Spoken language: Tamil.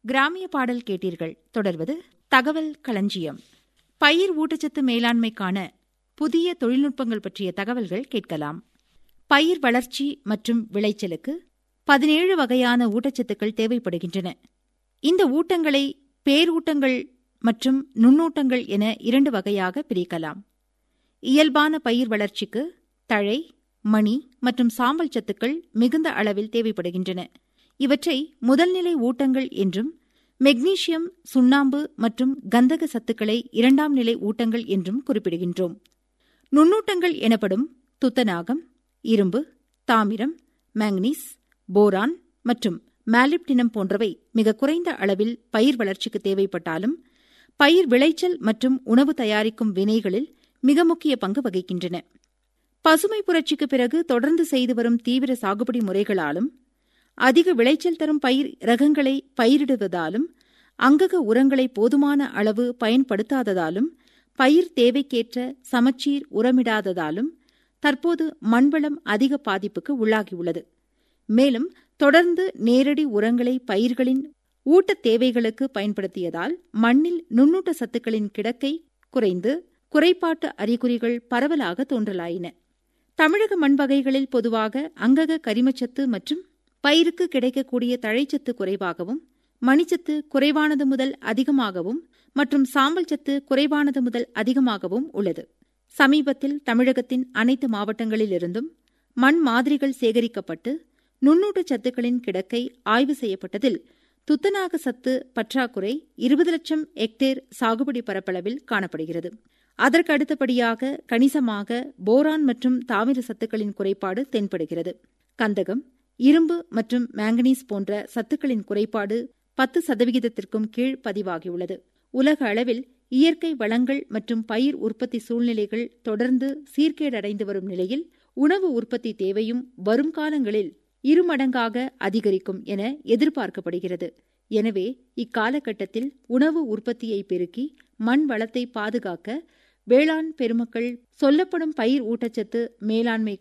கிராமிய பாடல் கேட்டீர்கள் தொடர்வது தகவல் களஞ்சியம் பயிர் ஊட்டச்சத்து மேலாண்மைக்கான புதிய தொழில்நுட்பங்கள் பற்றிய தகவல்கள் கேட்கலாம் பயிர் வளர்ச்சி மற்றும் விளைச்சலுக்கு பதினேழு வகையான ஊட்டச்சத்துக்கள் தேவைப்படுகின்றன இந்த ஊட்டங்களை பேரூட்டங்கள் மற்றும் நுண்ணூட்டங்கள் என இரண்டு வகையாக பிரிக்கலாம் இயல்பான பயிர் வளர்ச்சிக்கு தழை மணி மற்றும் சாம்பல் சத்துக்கள் மிகுந்த அளவில் தேவைப்படுகின்றன இவற்றை முதல்நிலை ஊட்டங்கள் என்றும் மெக்னீசியம் சுண்ணாம்பு மற்றும் கந்தக சத்துக்களை இரண்டாம் நிலை ஊட்டங்கள் என்றும் குறிப்பிடுகின்றோம் நுண்ணூட்டங்கள் எனப்படும் துத்தநாகம் இரும்பு தாமிரம் மேங்கனீஸ் போரான் மற்றும் மாலிப்டினம் போன்றவை மிக குறைந்த அளவில் பயிர் வளர்ச்சிக்கு தேவைப்பட்டாலும் பயிர் விளைச்சல் மற்றும் உணவு தயாரிக்கும் வினைகளில் மிக முக்கிய பங்கு வகிக்கின்றன பசுமை புரட்சிக்கு பிறகு தொடர்ந்து செய்து வரும் தீவிர சாகுபடி முறைகளாலும் அதிக விளைச்சல் தரும் பயிர் ரகங்களை பயிரிடுவதாலும் அங்கக உரங்களை போதுமான அளவு பயன்படுத்தாததாலும் பயிர் தேவைக்கேற்ற சமச்சீர் உரமிடாததாலும் தற்போது மண்வளம் அதிக பாதிப்புக்கு உள்ளாகியுள்ளது மேலும் தொடர்ந்து நேரடி உரங்களை பயிர்களின் ஊட்டத் தேவைகளுக்கு பயன்படுத்தியதால் மண்ணில் நுண்ணூட்ட சத்துக்களின் கிடக்கை குறைந்து குறைபாட்டு அறிகுறிகள் பரவலாக தோன்றலாயின தமிழக மண் வகைகளில் பொதுவாக அங்கக கரிமச்சத்து மற்றும் பயிருக்கு கிடைக்கக்கூடிய தழைச்சத்து குறைவாகவும் மணிச்சத்து குறைவானது முதல் அதிகமாகவும் மற்றும் சாம்பல் சத்து குறைவானது முதல் அதிகமாகவும் உள்ளது சமீபத்தில் தமிழகத்தின் அனைத்து மாவட்டங்களிலிருந்தும் மண் மாதிரிகள் சேகரிக்கப்பட்டு நுண்ணூட்ட சத்துக்களின் கிடக்கை ஆய்வு செய்யப்பட்டதில் துத்தநாக சத்து பற்றாக்குறை இருபது லட்சம் ஹெக்டேர் சாகுபடி பரப்பளவில் காணப்படுகிறது அதற்கு அடுத்தபடியாக கணிசமாக போரான் மற்றும் தாமிர சத்துக்களின் குறைபாடு தென்படுகிறது கந்தகம் இரும்பு மற்றும் மேங்கனீஸ் போன்ற சத்துக்களின் குறைபாடு பத்து சதவிகிதத்திற்கும் கீழ் பதிவாகியுள்ளது உலக அளவில் இயற்கை வளங்கள் மற்றும் பயிர் உற்பத்தி சூழ்நிலைகள் தொடர்ந்து சீர்கேடடைந்து வரும் நிலையில் உணவு உற்பத்தி தேவையும் வரும் காலங்களில் இருமடங்காக அதிகரிக்கும் என எதிர்பார்க்கப்படுகிறது எனவே இக்காலகட்டத்தில் உணவு உற்பத்தியை பெருக்கி மண் வளத்தை பாதுகாக்க வேளாண் பெருமக்கள் சொல்லப்படும் பயிர் ஊட்டச்சத்து மேலாண்மை